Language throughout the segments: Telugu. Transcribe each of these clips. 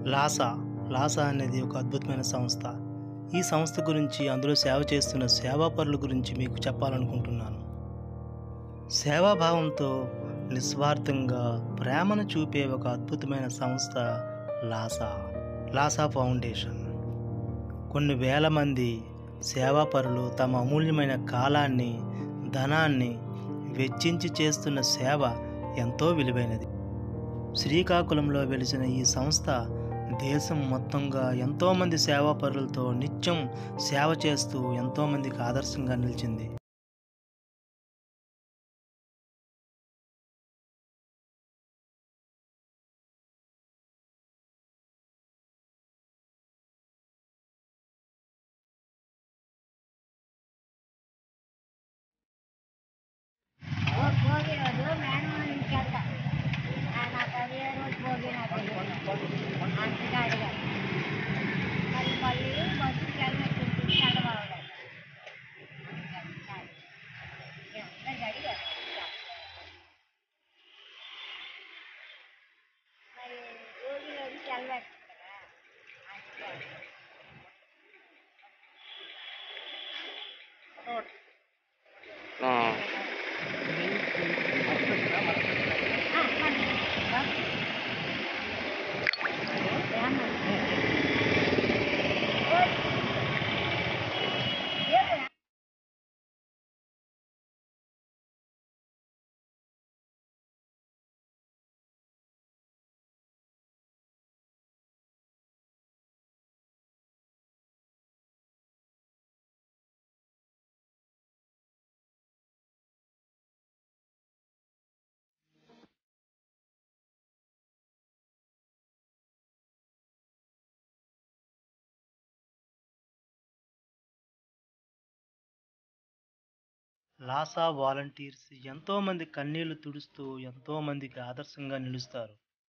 లాసా లాసా అనేది ఒక అద్భుతమైన సంస్థ ఈ సంస్థ గురించి అందులో సేవ చేస్తున్న సేవాపరుల గురించి మీకు చెప్పాలనుకుంటున్నాను సేవాభావంతో నిస్వార్థంగా ప్రేమను చూపే ఒక అద్భుతమైన సంస్థ లాసా లాసా ఫౌండేషన్ కొన్ని వేల మంది సేవాపరులు తమ అమూల్యమైన కాలాన్ని ధనాన్ని వెచ్చించి చేస్తున్న సేవ ఎంతో విలువైనది శ్రీకాకుళంలో వెలిసిన ఈ సంస్థ దేశం మొత్తంగా ఎంతోమంది సేవాపరులతో నిత్యం సేవ చేస్తూ ఎంతోమందికి ఆదర్శంగా నిలిచింది ಹೋಗಿ ಹೋಗಿರೋದು ಮ್ಯಾನ್ಮನ್ ಕೆಲಸ నాకు అదే రోజు పోగినది అంత గాడిగా మరి మళ్ళీ బస్సుకి వెళ్ళినట్టు చదవాలి మరి రోజు రోజు వెళ్ళవచ్చు కదా అందుకని. ఆ, ఆ, మరి. ఏమన్నా? ఓయ్. ఏమన్నా? లాసా వాలంటీర్స్ ఎంతోమంది కన్నీళ్లు తుడుస్తూ ఎంతోమందికి ఆదర్శంగా నిలుస్తారు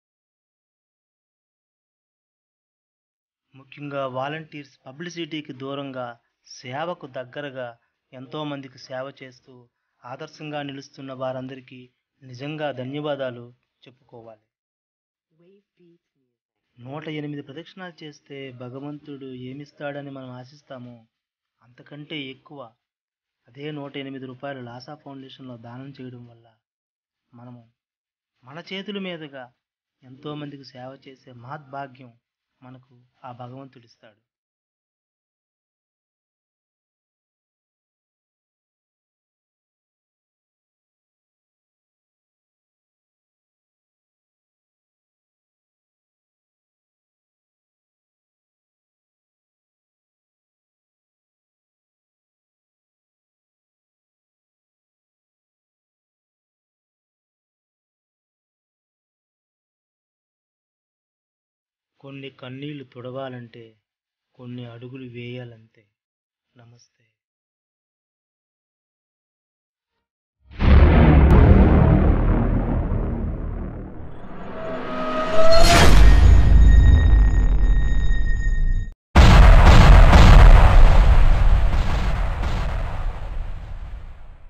ముఖ్యంగా వాలంటీర్స్ పబ్లిసిటీకి దూరంగా సేవకు దగ్గరగా ఎంతోమందికి సేవ చేస్తూ ఆదర్శంగా నిలుస్తున్న వారందరికీ నిజంగా ధన్యవాదాలు చెప్పుకోవాలి నూట ఎనిమిది ప్రదక్షిణాలు చేస్తే భగవంతుడు ఏమిస్తాడని మనం ఆశిస్తామో అంతకంటే ఎక్కువ అదే నూట ఎనిమిది రూపాయలు లాసా ఫౌండేషన్లో దానం చేయడం వల్ల మనము మన చేతుల మీదుగా ఎంతోమందికి సేవ చేసే మహద్భాగ్యం మనకు ఆ భగవంతుడిస్తాడు కొన్ని కన్నీళ్లు తుడవాలంటే కొన్ని అడుగులు వేయాలంతే నమస్తే